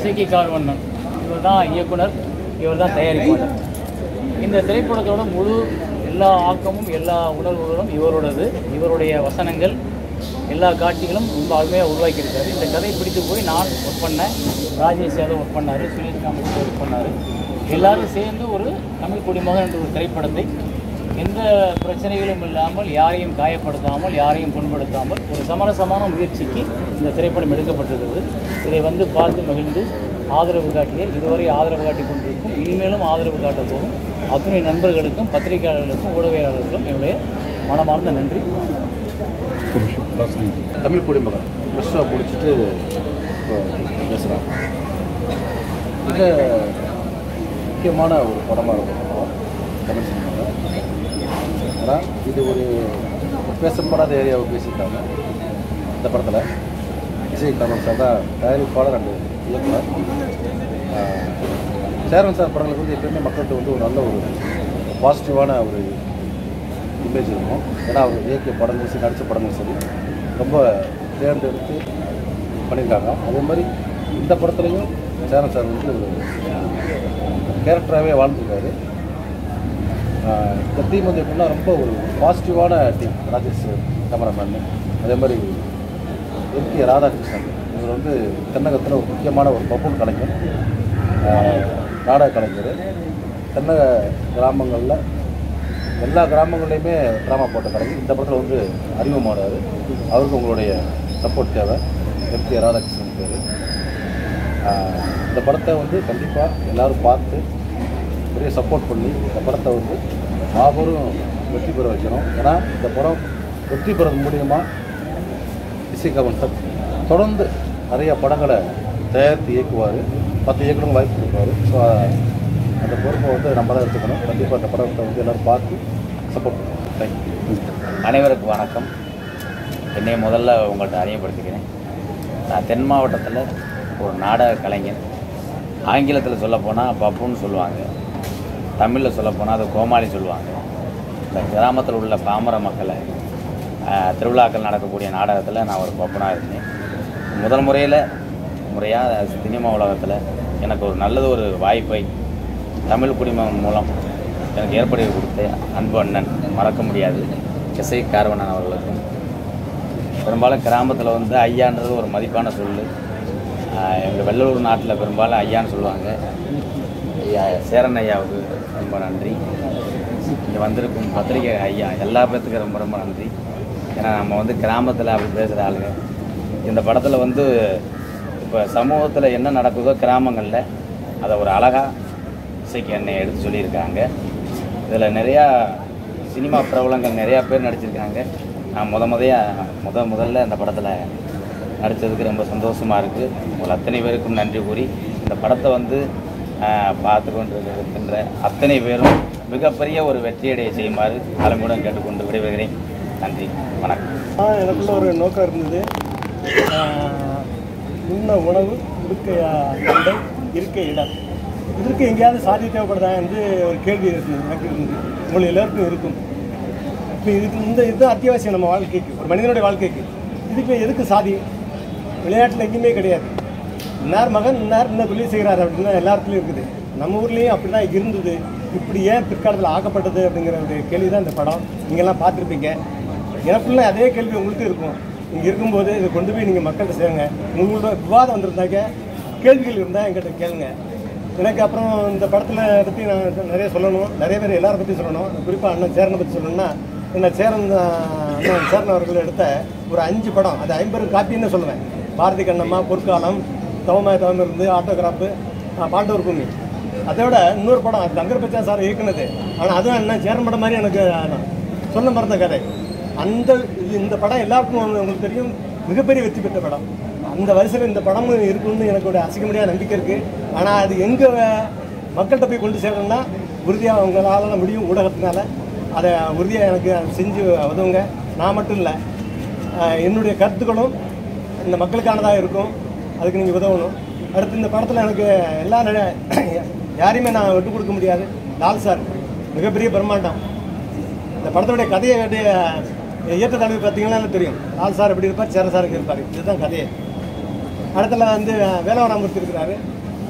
இசைக்கு கார்வண்ணன் இவர் தான் இயக்குனர் இவர் தான் தயாரிப்பாளர் இந்த திரைப்படத்தோட முழு எல்லா ஆக்கமும் எல்லா உணர்வுகளும் இவரோடது இவருடைய வசனங்கள் எல்லா காட்சிகளும் ரொம்ப அருமையாக உருவாக்கியிருக்காரு இந்த கதை பிடித்து போய் நான் ஒர்க் பண்ணேன் ராஜேஷ் யாதவ் ஒர்க் பண்ணார் சுரேஷ் காமெடி ஒர்க் பண்ணார் எல்லாரும் சேர்ந்து ஒரு தமிழ் குடிமகன் என்ற ஒரு திரைப்படத்தை எந்த பிரச்சனைகளும் இல்லாமல் யாரையும் காயப்படுத்தாமல் யாரையும் புண்படுத்தாமல் ஒரு சமரசமான முயற்சிக்கு இந்த திரைப்படம் எடுக்கப்பட்டிருக்கிறது இதை வந்து பார்த்து மகிழ்ந்து ஆதரவு காட்டிய இதுவரை ஆதரவு காட்டிக் கொண்டிருக்கும் இனிமேலும் ஆதரவு காட்டப் போகும் அத்துணை நண்பர்களுக்கும் பத்திரிகையாளர்களுக்கும் ஊடகவியலாளர்களுக்கும் என்னுடைய மனமார்ந்த நன்றி தமிழ் குடிமகன் ப்ளஸ் டூ முடிச்சுட்டு இப்போ பேசுகிறாங்க மிக முக்கியமான ஒரு படமாக இருக்கும் தமிழ் சினிமாவில் ஆனால் இது ஒரு பேசப்படாத ஏரியாவை பேசியிருக்காங்க இந்த படத்தில் இசை கமல் சார் தான் தயாரிப்பாளர் அண்டு இயக்குனர் ஆஹ், சேரன் சார் படங்களுக்கு வந்து எப்பயுமே மக்கள்கிட்ட வந்து ஒரு நல்ல ஒரு பாசிட்டிவான ஒரு இமேஜ் இருக்கும் ஏன்னா அவர் இயக்கிய படங்கள் சரி நடித்த படங்கள் சரி ரொம்ப தேர்ந்தெடுத்து பண்ணியிருக்காங்க அதே மாதிரி இந்த படத்துலையும் சேரன் சார் வந்து ஒரு கேரக்டராகவே வாழ்ந்துருக்காரு ஆஹ் இந்த டீம் வந்து எப்படின்னா ரொம்ப ஒரு பாசிட்டிவான டீம் ராஜேஷ் கேமராமேன் அதே மாதிரி எம்கே ராதாகிருஷ்ணன் இவர் வந்து தென்னகத்தில் ஒரு முக்கியமான ஒரு பப்புன் கலைஞர் ஆஹ் நாடக கலைஞர் தென்னக கிராமங்களில் எல்லா கிராமங்கள்லையுமே ட்ராமா போட்ட கலைஞர் இந்த படத்தில் வந்து அறிமுகமானார் அவருக்கு உங்களுடைய சப்போர்ட் தேவை எம்கே ராதாகிருஷ்ணன் பேர் இந்த படத்தை வந்து கண்டிப்பாக எல்லாரும் பார்த்து பெரிய சப்போர்ட் பண்ணி இந்த படத்தை வந்து மாபெரும் வெற்றி பெற வைக்கணும் ஏன்னா இந்த படம் வெற்றி பெறது மூலியமாக இசைக்கவன் சார் தொடர்ந்து நிறைய படங்களை தயாரித்து இயக்குவார் மற்ற இயக்குனரும் வாய்ப்பு கொடுப்பாரு ஸோ அந்த பொறுப்பை வந்து நம்ம தான் எடுத்துக்கணும் கண்டிப்பாக அந்த படத்தை வந்து எல்லோரும் பார்த்து சப்போர்ட் பண்ணுவோம் தேங்க்யூ அனைவருக்கும் வணக்கம் என்னை முதல்ல உங்கள்கிட்ட அறிமுகப்படுத்திக்கிறேன் நான் தென் மாவட்டத்தில் ஒரு நாடக கலைஞன் ஆங்கிலத்தில் சொல்லப்போனால் பப்புன்னு சொல்லுவாங்க தமிழில் சொல்லப்போனால் அது கோமாளி சொல்லுவாங்க இந்த கிராமத்தில் உள்ள பாமர மக்களை ஆஹ், திருவிழாக்கள் நடக்கக்கூடிய நாடகத்தில் நான் ஒரு பப்புனாக இருந்தேன் முதல் முறையில் முறையாக சினிமா உலகத்தில் எனக்கு ஒரு நல்லது ஒரு வாய்ப்பை தமிழ் குடிமகன் மூலம் எனக்கு ஏற்படுத்தி கொடுத்த அன்பு அண்ணன் மறக்க முடியாது இசை கார்வண்ணன் அவர்களுக்கும் பெரும்பாலும் கிராமத்தில் வந்து ஐயான்றது ஒரு மதிப்பான சொல் எங்கள் வெள்ளலூர் நாட்டில் பெரும்பாலும் ஐயான்னு சொல்லுவாங்க ஐயா சேரன் ஐயாவுக்கு ரொம்ப நன்றி இங்கே வந்திருக்கும் பத்திரிகை ஐயா எல்லா பேர்த்துக்கும் ரொம்ப ரொம்ப நன்றி ஏன்னா நம்ம வந்து கிராமத்தில் அப்படி பேசுகிற ஆளுங்க இந்த படத்தில் வந்து இப்போ சமூகத்தில் என்ன நடக்குதோ கிராமங்களில் அதை ஒரு அழகாக இசைக்கு என்னை எடுத்து சொல்லியிருக்காங்க இதில் நிறையா சினிமா பிரபலங்கள் நிறையா பேர் நடிச்சிருக்காங்க நான் முத முதையா முத முதல்ல இந்த படத்தில் நடித்ததுக்கு ரொம்ப சந்தோஷமாக இருக்குது உங்கள் அத்தனை பேருக்கும் நன்றி கூறி இந்த படத்தை வந்து ஆஹ், பார்த்து கொண்டு இருக்கின்ற அத்தனை பேரும் மிகப்பெரிய ஒரு வெற்றியடைய செய்யுமாறு தலைமுடன் கேட்டுக்கொண்டு விடைபெறுகிறேன் நன்றி வணக்கம் ஆ, எனக்குள்ள ஒரு நோக்கம் இருந்தது ஆஹ், உண்ண உணவு உடுக்க இடை இருக்க இடம் இதற்கு எங்கேயாவது சாதி தேவைப்படுதா என்று ஒரு கேள்வி இருக்குது எனக்கு இருந்தது உங்களை எல்லாருக்கும் இருக்கும் இப்போ இதுக்கு இந்த இது அத்தியாவசியம் நம்ம வாழ்க்கைக்கு ஒரு மனிதனுடைய வாழ்க்கைக்கு இதுக்கு எதுக்கு சாதி விளையாட்டில் எங்கேயுமே கிடையாது இன்னார் மகன் இன்னார் இன்னும் தொழில் செய்கிறார் அப்படின்னு தான் எல்லா இடத்துலையும் இருக்குது நம்ம ஊர்லேயும் அப்படி தான் இருந்தது இப்படி ஏன் பிற்காலத்தில் ஆக்கப்பட்டது அப்படிங்கிற ஒரு கேள்வி தான் இந்த படம் நீங்கள்லாம் பார்த்துருப்பீங்க எனக்குள்ள அதே கேள்வி உங்களுக்கு இருக்கும் இங்கே இருக்கும்போது இதை கொண்டு போய் நீங்கள் மக்கள்கிட்ட சேருங்க உங்களோட விவாதம் வந்திருந்தாக்க கேள்விகள் இருந்தால் எங்கிட்ட கேளுங்க எனக்கு அப்புறம் இந்த படத்தில் பற்றி நான் நிறைய சொல்லணும் நிறைய பேர் எல்லாரை பற்றி சொல்லணும் குறிப்பாக அண்ணன் சேரனை பற்றி சொல்லணும்னா என்ன சேரன் ஆஹ், அண்ணன் சேரன் அவர்கள் எடுத்த ஒரு அஞ்சு படம் அது ஐம்பது காப்பின்னு சொல்லுவேன் பாரதி கண்ணம்மா பொற்காலம் தவமாய தவம் இருந்து ஆட்டோகிராஃபு பாண்டவர் பூமி அதை விட இன்னொரு படம் அது தங்கர் பச்சா சார் இயக்குனது ஆனால் அதுவும் என்ன சேரன் படம் மாதிரி எனக்கு நான் சொல்ல மறந்த கதை அந்த இது- இந்த படம் எல்லாருக்கும் வந்து உங்களுக்கு தெரியும் மிகப்பெரிய வெற்றி பெற்ற படம் அந்த வரிசையில் இந்த படமும் இருக்குன்னு எனக்கு ஒரு அசைக்க முடியாத நம்பிக்கை இருக்குது ஆனால் அது எங்கே மக்கள்கிட்ட போய் கொண்டு சேரணும்னா உறுதியாக அவங்களால முடியும் ஊடகத்தினால அதை உறுதியாக எனக்கு செஞ்சு உதவுங்க நான் மட்டும் இல்லை ஆஹ் என்னுடைய கருத்துக்களும் இந்த மக்களுக்கானதாக இருக்கும் அதுக்கு நீங்கள் உதவணும் அடுத்து இந்த படத்தில் எனக்கு எல்லா நட- யாரையுமே நான் விட்டு கொடுக்க முடியாது லால் சார் மிகப்பெரிய பிரம்மாண்டம் இந்த படத்துடைய கதையை வேண்டிய இயற்ற தலைவர் பார்த்தீங்கன்னா எனக்கு தெரியும் லால் சார் எப்படி இருப்பார் சேர சார் இருப்பார் இதுதான் கதையே அடுத்துல வந்து வேலவராமூர்த்தி இருக்கிறாரு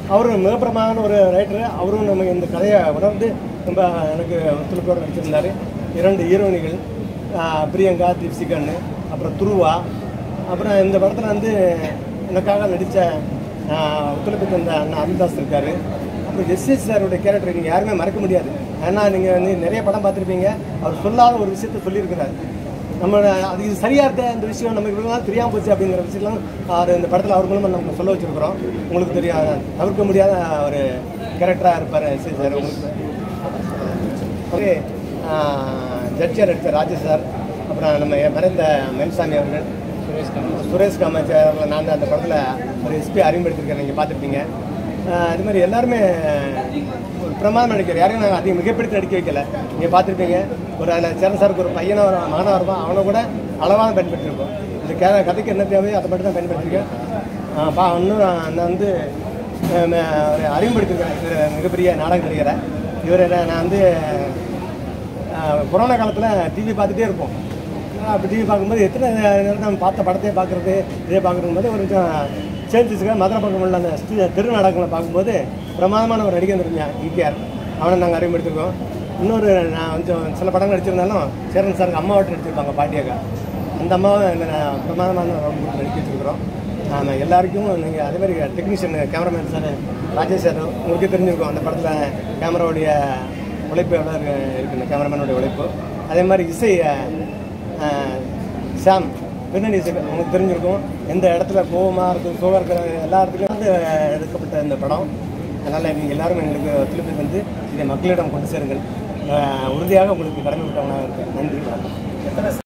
அவரும் மிகப்பிரமான ஒரு ரைட்டரு அவரும் நம்ம இந்த கதையை உணர்ந்து ரொம்ப எனக்கு ஒத்துழைப்போடு நடிச்சிருந்தார் இரண்டு ஹீரோயினிகள் ஆஹ் பிரியங்கா தீப்சிகன்னு அப்புறம் துருவா அப்புறம் இந்த படத்தில் வந்து எனக்காக நடித்த ஒத்துழைப்பு தந்த அண்ணா அருள்தாஸ் இருக்கார் அப்புறம் எஸ்எஸ் சாரோட கேரக்டர் நீங்கள் யாருமே மறக்க முடியாது ஏன்னா நீங்கள் வந்து நிறைய படம் பார்த்துருப்பீங்க அவர் சொல்லாத ஒரு விஷயத்த சொல்லியிருக்கிறார் நம்ம அது இது சரியாக இருக்க இந்த விஷயம் நமக்கு இவ்வளோ நாள் தெரியாமல் போச்சு அப்படிங்கிற விஷயம்லாம் அவர் இந்த படத்தில் அவர் மூலமாக நம்ம சொல்ல வச்சுருக்கிறோம் உங்களுக்கு தெரியும் தவிர்க்க முடியாத ஒரு கேரக்டராக இருப்பார் எஸ்எஸ் சார் உங்களுக்கு ஒரு ஜட்ஜியாக நடித்த ராஜேஷ் சார் அப்புறம் நம்ம மறைந்த மயில்சாமி அவர்கள் சுரேஷ் காமாச்சார் நான் தான் அந்த படத்தில் ஒரு எஸ்பி அறிமுகப்படுத்திருக்கேன் நீங்கள் பார்த்துருப்பீங்க ஆஹ் அது மாதிரி எல்லாருமே ஒரு பிரமாதம் நடிக்கிற யாரையும் நாங்கள் அதிகம் மிகப்படுத்தி நடிக்க வைக்கல நீங்கள் பார்த்துருப்பீங்க ஒரு அதில் சரண் சாருக்கு ஒரு பையனாக ஒரு மகனாக இருக்கும் அவனை கூட அளவாக பயன்படுத்தியிருக்கோம் இந்த கே கதைக்கு என்ன தேவையோ அதை மட்டும் தான் பயன்படுத்தியிருக்கேன் ஆஹ் பா இன்னும் நான் வந்து ஆஹ் ம- ஒரு அறிமுகப்படுத்திருக்கேன் இவர் மிகப்பெரிய நாடக நடிகரை இவரை நான் வந்து ஆஹ் கொரோனா காலத்தில் டிவி பார்த்துட்டே இருப்போம் அப்போ டிவி பார்க்கும்போது எத்தனை நேரம் நம்ம பார்த்த படத்தையே பார்க்குறது இதே பார்க்குறது போது ஒரு கொஞ்சம் சேஞ்சஸ்க்காக மதுரை பக்கம் உள்ள அந்த ஸ்ரீ- தெரு நாடகங்களை பார்க்கும்போது பிரமாதமான ஒரு நடிகை இருந்தான் ஈகேஆர் அவனை நாங்கள் அறிமுகப்படுத்திருக்கோம் இன்னொரு நான் கொஞ்சம் சில படங்கள் நடிச்சிருந்தாலும் சேரன் சாருக்கு அம்மாவட்டு நடிச்சிருப்பாங்க பாட்டியாக்கா அந்த அம்மாவை இந்த நான் பிரமாதமான ரோல் கொடுத்து நடிக்க வச்சுருக்கிறோம் நான் எல்லாருக்கும் நீங்கள் அதே மாதிரி technician cameraman sir Rajesh sir உங்களுக்கே தெரிஞ்சிருக்கும் அந்த படத்தில் கேமராவுடைய உழைப்பு எவ்வளோ இருக்கு இருக்குன்னு கேமராமேனுடைய உழைப்பு அதே மாதிரி இசை அஹ், சாம் பின்னணி இசை உங்களுக்கு தெரிஞ்சிருக்கும் எந்த இடத்துல கோவமாக இருக்கும் சோகம் இருக்கிற எல்லா இடத்துலையும் வந்து எடுக்கப்பட்ட இந்த படம் அதனால் நீங்கள் எல்லாரும் எங்களுக்கு ஒத்துழைப்பு வந்து இதை மக்களிடம் கொண்டு சேருங்கள் அஹ், உறுதியாக உங்களுக்கு கடமை விட்டவங்களாக இருக்கேன் நன்றி வணக்கம்